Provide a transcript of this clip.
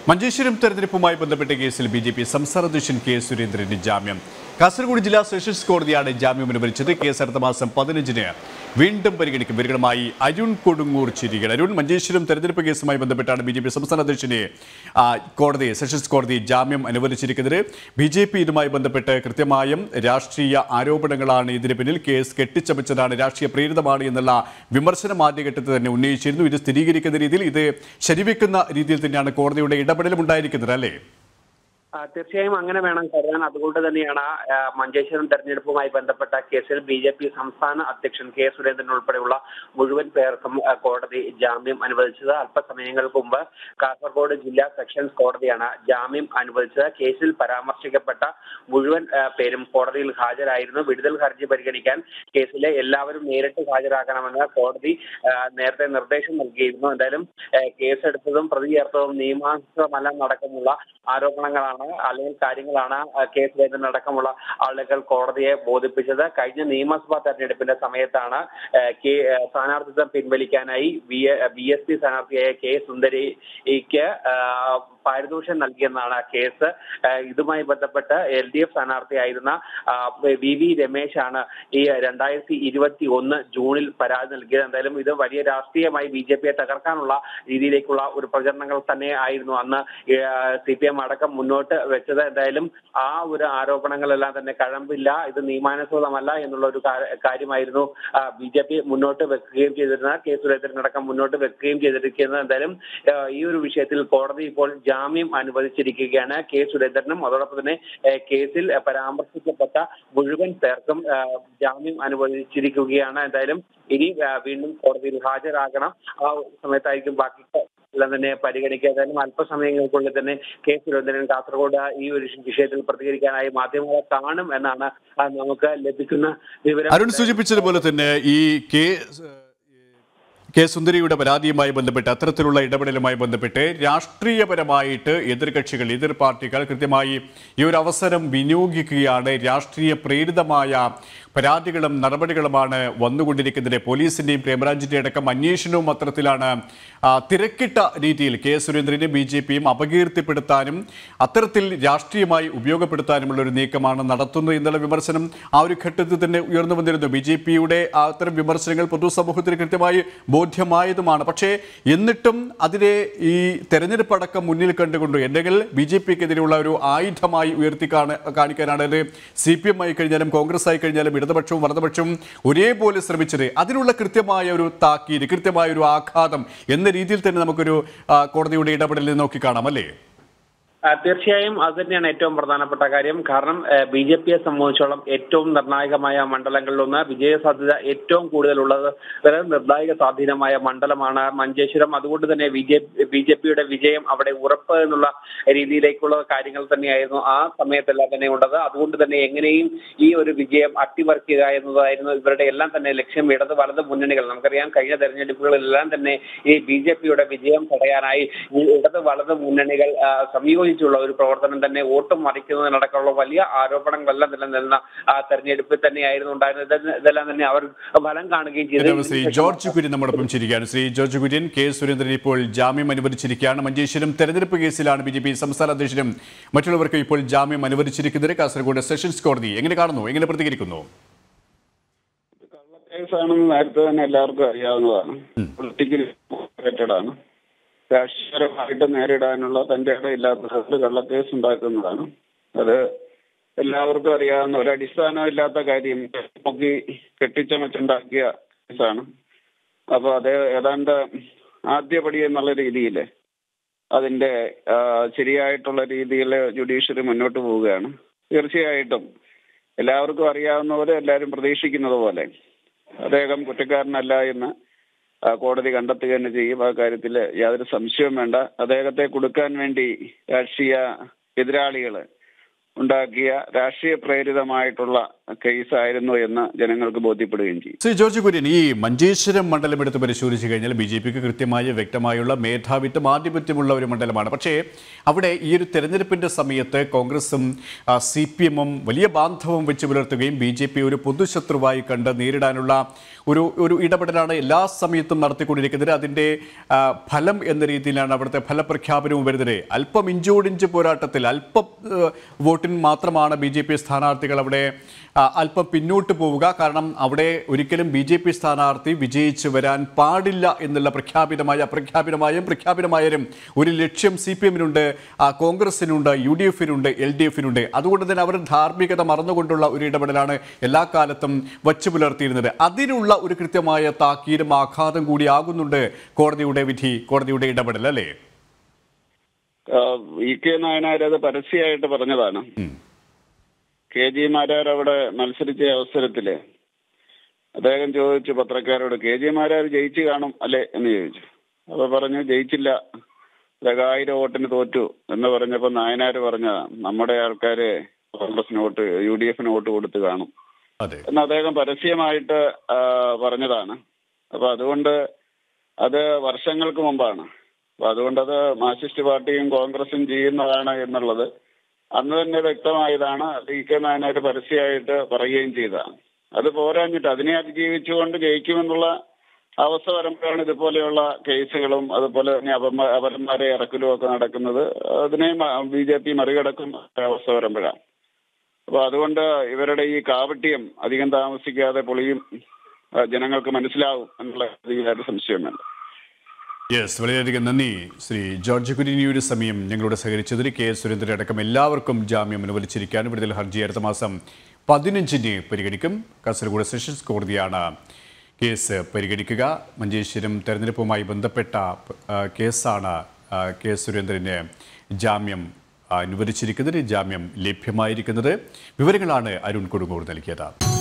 മഞ്ചേശ്വരം തെരഞ്ഞെടുപ്പുമായി ബന്ധപ്പെട്ട കേസിൽ ബി ജെ പി സംസ്ഥാന അധ്യക്ഷൻ കെ സുരേന്ദ്രന് ജാമ്യം കാസർഗോഡ് ജില്ലാ സെഷൻസ് കോടതിയാണ് ജാമ്യം അനുവദിച്ചത് കേസ് അടുത്ത മാസം പതിനഞ്ചിന് വീണ്ടും പരിഗണിക്കും ഇവരുമായി അരുൺ കൊടുങ്ങൂർ ചിരികൾ അരുൺ മഞ്ചേശ്വരം തെരഞ്ഞെടുപ്പ് കേസുമായി ബന്ധപ്പെട്ടാണ് ബി ജെ പി സംസ്ഥാന അധ്യക്ഷനെ ആ, കോടതി സെഷൻസ് കോടതി ജാമ്യം അനുവദിച്ചിരിക്കുന്നത് ബി ജെ പി ഇതുമായി ബന്ധപ്പെട്ട് കൃത്യമായും രാഷ്ട്രീയ ആരോപണങ്ങളാണ് ഇതിന് പിന്നിൽ കേസ് കെട്ടിച്ചമച്ചതാണ് രാഷ്ട്രീയ പ്രേരിതമാണ് എന്നുള്ള വിമർശനം ആദ്യഘട്ടത്തിൽ തന്നെ ഉന്നയിച്ചിരുന്നു ഇത് സ്ഥിരീകരിക്കുന്ന രീതിയിൽ ഇത് ശരിവെക്കുന്ന രീതിയിൽ തന്നെയാണ് കോടതിയുടെ ഇടപെടലും ഉണ്ടായിരിക്കുന്നത് അല്ലേ ആ, തീർച്ചയായും അങ്ങനെ വേണം കരുതാൻ അതുകൊണ്ട് തന്നെയാണ് ആ, മഞ്ചേശ്വരം തെരഞ്ഞെടുപ്പുമായി ബന്ധപ്പെട്ട കേസിൽ ബി ജെ പി സംസ്ഥാന അധ്യക്ഷൻ കെ സുരേന്ദ്രൻ ഉൾപ്പെടെയുള്ള മുഴുവൻ പേർക്കും ആ, കോടതി ജാമ്യം അനുവദിച്ചത് അല്പസമയങ്ങൾക്ക് മുമ്പ് കാസർഗോഡ് ജില്ലാ സെഷൻസ് കോടതിയാണ് ജാമ്യം അനുവദിച്ചത് കേസിൽ പരാമർശിക്കപ്പെട്ട മുഴുവൻ ആ, പേരും കോടതിയിൽ ഹാജരായിരുന്നു വിടുതൽ ഹർജി പരിഗണിക്കാൻ കേസിലെ എല്ലാവരും നേരിട്ട് ഹാജരാക്കണമെന്ന് കോടതി ആ, നേരത്തെ നിർദ്ദേശം നൽകിയിരുന്നു എന്തായാലും ആ, കേസെടുത്തതും പ്രതി ചേർത്തതും നിയമാനുസൃതമല്ലെന്നടക്കമുള്ള ആരോപണങ്ങളാണ് അല്ലെങ്കിൽ കാര്യങ്ങളാണ് ആ, കെ സുരേന്ദ്രൻ അടക്കമുള്ള ആളുകൾ കോടതിയെ ബോധിപ്പിച്ചത് കഴിഞ്ഞ നിയമസഭാ തെരഞ്ഞെടുപ്പിന്റെ സമയത്താണ് ആ, കെ ആ, സ്ഥാനാർത്ഥിത്വം പിൻവലിക്കാനായി ബി ബി എസ് പി സ്ഥാനാർത്ഥിയായ കെ സുന്ദരിക്ക് ആ, പാരിതോഷികം നൽകിയെന്നാണ് ആ കേസ് ആ, ഇതുമായി ബന്ധപ്പെട്ട് എൽ ഡി എഫ് സ്ഥാനാർത്ഥിയായിരുന്ന ആ, വി വി രമേശാണ് ഈ രണ്ടായിരത്തി ഇരുപത്തി ഒന്ന് ജൂണിൽ പരാതി നൽകിയത് എന്തായാലും ഇത് വലിയ രാഷ്ട്രീയമായി ബി ജെ പിയെ തകർക്കാനുള്ള രീതിയിലേക്കുള്ള ഒരു പ്രചരണങ്ങൾ തന്നെ ആയിരുന്നു അന്ന് സി പി എം അടക്കം മുന്നോട്ട് വെച്ചത് എന്തായാലും ആ ഒരു ആരോപണങ്ങളെല്ലാം തന്നെ കഴമ്പില്ല ഇത് നിയമാനുസൃതമല്ല എന്നുള്ള ഒരു കാ- കാര്യമായിരുന്നു ബി ജെ പി മുന്നോട്ട് വെക്കുകയും ചെയ്തിരുന്ന കെ സുരേന്ദ്രൻ അടക്കം മുന്നോട്ട് വെക്കുകയും ചെയ്തിരിക്കുന്നത് എന്തായാലും ആ, ഈ ഒരു വിഷയത്തിൽ കോടതി ഇപ്പോൾ ജാമ്യം അനുവദിച്ചിരിക്കുകയാണ് കെ സുരേന്ദ്രനും അതോടൊപ്പം തന്നെ ആ, കേസിൽ പരാമർശിക്കപ്പെട്ട മുഴുവൻ പേർക്കും ആ, ജാമ്യം അനുവദിച്ചിരിക്കുകയാണ് എന്തായാലും ഇനി ആ, വീണ്ടും കോടതിയിൽ ഹാജരാകണം ആ സമയത്തായിരിക്കും ബാക്കി എല്ലാം തന്നെ പരിഗണിക്കുക ഏതായാലും അല്പസമയങ്ങൾക്കുള്ളിൽ തന്നെ കെ സുരേന്ദ്രൻ കാസർഗോഡ് ഈ ഒരു വിഷയത്തിൽ പ്രതികരിക്കാനായി മാധ്യമങ്ങളെ കാണും എന്നാണ് ആ, നമുക്ക് ലഭിക്കുന്ന വിവരം അരുൺ സൂചിപ്പിച്ചതുപോലെ തന്നെ ഈ കെ കെ സുന്ദരിയുടെ പരാതിയുമായി ബന്ധപ്പെട്ട് അത്തരത്തിലുള്ള ഇടപെടലുമായി ബന്ധപ്പെട്ട് രാഷ്ട്രീയപരമായിട്ട് എതിർകക്ഷികൾ എതിർ പാർട്ടികൾ കൃത്യമായി ഈ ഒരു അവസരം വിനിയോഗിക്കുകയാണ് രാഷ്ട്രീയ പ്രേരിതമായ പരാതികളും നടപടികളുമാണ് വന്നുകൊണ്ടിരിക്കുന്നത് പോലീസിന്റെയും ക്രൈംബ്രാഞ്ചിന്റെ അടക്കം അന്വേഷണവും അത്തരത്തിലാണ് ആ, തിരക്കിട്ട രീതിയിൽ കെ സുരേന്ദ്രനെ ബി ജെ പിയും അപകീർത്തിപ്പെടുത്താനും അത്തരത്തിൽ രാഷ്ട്രീയമായി ഉപയോഗപ്പെടുത്താനുമുള്ള ഒരു നീക്കമാണ് നടത്തുന്നത് എന്നുള്ള വിമർശനം ആ ഒരു ഘട്ടത്തിൽ തന്നെ ഉയർന്നു വന്നിരുന്നു ബി ജെ പിയുടെ അത്തരം വിമർശനങ്ങൾ പൊതുസമൂഹത്തിന് കൃത്യമായി ബോധ്യമായതുമാണ് പക്ഷേ എന്നിട്ടും അതിനെ ഈ തെരഞ്ഞെടുപ്പ് അടക്കം മുന്നിൽ കണ്ടുകൊണ്ട് എന്തെങ്കിൽ ബി ജെ പിക്കെതിരെയുള്ള ഒരു ആയുധമായി ഉയർത്തി കാണ കാണിക്കാനാണ് അത് സി പി എം ആയി കഴിഞ്ഞാലും കോൺഗ്രസ് ആയി കഴിഞ്ഞാലും ഇടതുപക്ഷവും വലതുപക്ഷവും ഒരേപോലെ ശ്രമിച്ചത് അതിനുള്ള കൃത്യമായ ഒരു താക്കീത് കൃത്യമായ ഒരു ആഘാതം എന്ന രീതിയിൽ തന്നെ നമുക്കൊരു ആ, കോടതിയുടെ ഇടപെടലിൽ നോക്കിക്കാണാം അല്ലേ ആ, തീർച്ചയായും അത് തന്നെയാണ് ഏറ്റവും പ്രധാനപ്പെട്ട കാര്യം കാരണം ബി ജെ പിയെ സംബന്ധിച്ചോളം ഏറ്റവും നിർണായകമായ മണ്ഡലങ്ങളിലൊന്ന് വിജയ സാധ്യത ഏറ്റവും കൂടുതലുള്ളത് ഒരു നിർണായക സ്വാധീനമായ മണ്ഡലമാണ് മഞ്ചേശ്വരം അതുകൊണ്ട് തന്നെ ബി ജെ ബി ജെ പിയുടെ വിജയം അവിടെ ഉറപ്പ് എന്നുള്ള രീതിയിലേക്കുള്ള കാര്യങ്ങൾ തന്നെയായിരുന്നു ആ സമയത്തെല്ലാം തന്നെ ഉള്ളത് അതുകൊണ്ട് തന്നെ എങ്ങനെയും ഈ ഒരു വിജയം അട്ടിമറിക്കുക എന്നതായിരുന്നു ഇവരുടെ എല്ലാം തന്നെ ലക്ഷ്യം ഇടത് വലത് മുന്നണികൾ നമുക്കറിയാം കഴിഞ്ഞ തെരഞ്ഞെടുപ്പുകളിലെല്ലാം തന്നെ ഈ ബി ജെ പിയുടെ വിജയം തടയാനായി ഈ ഇടത് വലത് മുന്നണികൾ ആ, സംയോജിച്ചുള്ള ഒരു പ്രവർത്തനം തന്നെ വോട്ട് മറിക്കുന്നതിനടക്കമുള്ള വലിയ ആരോപണങ്ങളെല്ലാം നിലനിന്ന ആ തെരഞ്ഞെടുപ്പിൽ തന്നെയായിരുന്നു ഉണ്ടായിരുന്നത് ഇത് ഇതെല്ലാം തന്നെ അവർ ഫലം കാണുകയും നേതാവ് ശ്രീ ചെയ്തു ജോർജ് കുര്യൻ നമ്മോടൊപ്പം ചിരിക്കുകയാണ് ശ്രീ ജോർജ് കുര്യൻ കെ സുരേന്ദ്രൻ ഇപ്പോൾ ജാമ്യം അനുവദിച്ചിരിക്കുകയാണ് മഞ്ചേശ്വരം തെരഞ്ഞെടുപ്പ് കേസിലാണ് ബി ജെ പി സംസ്ഥാന അധ്യക്ഷനും മറ്റുള്ളവർക്കും ഇപ്പോൾ ജാമ്യം അനുവദിച്ചിരിക്കുന്നത് കാസർഗോഡ് സെഷൻസ് കോടതി എങ്ങനെ കാണുന്നു എങ്ങനെ പ്രതികരിക്കുന്നു കേസാണെന്ന് നേരത്തെ തന്നെ എല്ലാവർക്കും അറിയാവുന്നതാണ് പൊളിറ്റിക്കൽ മോട്ടിവേറ്റഡ് ആണ് രാഷ്ട്രീയപരമായിട്ട് നേരിടാനുള്ള തന്റെ ഇടയില്ലാത്ത സ്ഥലത്ത് കള്ളക്കേസ് ഉണ്ടാക്കുന്നതാണ് അത് എല്ലാവർക്കും അറിയാവുന്ന ഒരു അടിസ്ഥാനമില്ലാത്ത കാര്യം നോക്കി കെട്ടിച്ചമച്ചുണ്ടാക്കിയ കേസാണ് അപ്പൊ അത് ഏതാണ്ട് ആദ്യപടി എന്നുള്ള രീതിയിൽ അതിന്റെ ആ, ശരിയായിട്ടുള്ള രീതിയിൽ ജുഡീഷ്യറി മുന്നോട്ട് പോവുകയാണ് തീർച്ചയായിട്ടും എല്ലാവർക്കും അറിയാവുന്ന പോലെ എല്ലാവരും പ്രതീക്ഷിക്കുന്നത് പോലെ അദ്ദേഹം കുറ്റക്കാരനല്ല എന്ന് ആ, കോടതി കണ്ടെത്തുക തന്നെ ചെയ്യും ആ കാര്യത്തിൽ യാതൊരു സംശയവും വേണ്ട അദ്ദേഹത്തെ കൊടുക്കാൻ വേണ്ടി രാഷ്ട്രീയ എതിരാളികൾ ഉണ്ടാക്കിയ രാഷ്ട്രീയ പ്രേരിതമായിട്ടുള്ള കേസായിരുന്നു എന്ന് ജനങ്ങൾക്ക് ബോധ്യപ്പെടുകയും ചെയ്യും ശ്രീ ജോർജ് കുര്യൻ ഈ മഞ്ചേശ്വരം മണ്ഡലം എടുത്ത് പരിശോധിച്ച് കഴിഞ്ഞാൽ ബി ജെ പിക്ക് കൃത്യമായ വ്യക്തമായുള്ള മേധാവിത്വം ആധിപത്യമുള്ള ഒരു മണ്ഡലമാണ് പക്ഷേ അവിടെ ഈ ഒരു തെരഞ്ഞെടുപ്പിന്റെ സമയത്ത് കോൺഗ്രസും സി പി എമ്മും വലിയ ബാന്ധവം വെച്ച് പുലർത്തുകയും ബി ജെ പി ഒരു പൊതുശത്രുവായി കണ്ട് നേരിടാനുള്ള ഒരു ഒരു ഇടപെടലാണ് എല്ലാ സമയത്തും നടത്തിക്കൊണ്ടിരിക്കുന്നത് അതിൻ്റെ ആ, ഫലം എന്ന രീതിയിലാണ് അവിടുത്തെ ഫലപ്രഖ്യാപനവും വരുന്നത് അല്പം ഇഞ്ചോടിഞ്ച് പോരാട്ടത്തിൽ അല്പം ഏഹ്, വോട്ടിന് മാത്രമാണ് ബി ജെ പി സ്ഥാനാർത്ഥികൾ അവിടെ ആ, അല്പം പിന്നോട്ട് പോവുക കാരണം അവിടെ ഒരിക്കലും ബി ജെ പി സ്ഥാനാർത്ഥി വിജയിച്ചു വരാൻ പാടില്ല എന്നുള്ള പ്രഖ്യാപിതമായ അപ്രഖ്യാപിതമായും പ്രഖ്യാപിതമായാലും ഒരു ലക്ഷ്യം സി പി എമ്മിനുണ്ട് കോൺഗ്രസിനുണ്ട് യു ഡി എഫിനുണ്ട് എൽ ഡി എഫിനുണ്ട് അതുകൊണ്ട് തന്നെ അവർ ധാർമ്മികത മറന്നുകൊണ്ടുള്ള ഒരു ഇടപെടലാണ് എല്ലാ കാലത്തും വച്ചു പുലർത്തിയിരുന്നത് അതിനുള്ള ഒരു കൃത്യമായ താക്കീരും ആഘാതം കൂടി ആകുന്നുണ്ട് കോടതിയുടെ വിധി കോടതിയുടെ ഇടപെടൽ അല്ലേ ആഹ് ഇ കെ നായനാർ അത് പരസ്യമായിട്ട് പറഞ്ഞതാണ് ഉം. കെ ജി മാരാർ അവിടെ മത്സരിച്ച അവസരത്തില് അദ്ദേഹം ചോദിച്ചു പത്രക്കാരോട് കെ ജി മാരാർ ജയിച്ചു കാണും അല്ലെ എന്ന് ചോദിച്ചു അപ്പൊ പറഞ്ഞു ജയിച്ചില്ല ആയിരം വോട്ടിന് തോറ്റു എന്ന് പറഞ്ഞപ്പോ നായനാർ പറഞ്ഞ നമ്മുടെ ആൾക്കാര് കോൺഗ്രസിന് വോട്ട് യു ഡി എഫിന് വോട്ട് കൊടുത്ത് കാണും അതെ എന്ന് അദ്ദേഹം പരസ്യമായിട്ട് ആ, പറഞ്ഞതാണ് അപ്പൊ അതുകൊണ്ട് അത് വർഷങ്ങൾക്ക് മുമ്പാണ് അപ്പൊ അതുകൊണ്ടത് മാർക്സിസ്റ്റ് പാർട്ടിയും കോൺഗ്രസും ചെയ്യുന്നതാണ് എന്നുള്ളത് അന്ന് തന്നെ വ്യക്തമായതാണ് ഇ കെ നായനാർ പരസ്യമായിട്ട് പറയുകയും ചെയ്തതാണ് അത് പോരാഞ്ഞിട്ട് അതിനെ അതിജീവിച്ചുകൊണ്ട് ജയിക്കുമെന്നുള്ള അവസ്ഥ വരുമ്പോഴാണ് ഇതുപോലെയുള്ള കേസുകളും അതുപോലെ തന്നെ അപമ അപരന്മാരെ ഇറക്കലും ഒക്കെ നടക്കുന്നത് അതിനെ ബി ജെ പി മറികടക്കും അവസ്ഥ വരുമ്പോഴാണ് അപ്പൊ അതുകൊണ്ട് ഇവരുടെ ഈ കാവട്യം അധികം താമസിക്കാതെ പൊളിയും ആ, ജനങ്ങൾക്ക് മനസ്സിലാവും എന്നുള്ള രീതിയിലായിട്ട് സംശയം വേണ്ട യെസ് വളരെയധികം നന്ദി ശ്രീ ജോർജ് കുര്യൻ ഈ ഒരു സമയം ഞങ്ങളോട് സഹകരിച്ചതിൽ കെ എസ് സുരേന്ദ്രൻ അടക്കം എല്ലാവർക്കും ജാമ്യം അനുവദിച്ചിരിക്കാൻ വിടുതൽ ഹർജി അടുത്ത മാസം പതിനഞ്ചിന് പരിഗണിക്കും കാസർഗോഡ് സെഷൻസ് കോടതിയാണ് കേസ് പരിഗണിക്കുക മഞ്ചേശ്വരം തെരഞ്ഞെടുപ്പുമായി ബന്ധപ്പെട്ട ആ, കേസാണ് ആ, കെ സുരേന്ദ്രന് ജാമ്യം അനുവദിച്ചിരിക്കുന്നത് ജാമ്യം ലഭ്യമായിരിക്കുന്നത് വിവരങ്ങളാണ് അരുൺ കൊടുങ്ങൂർ നൽകിയത്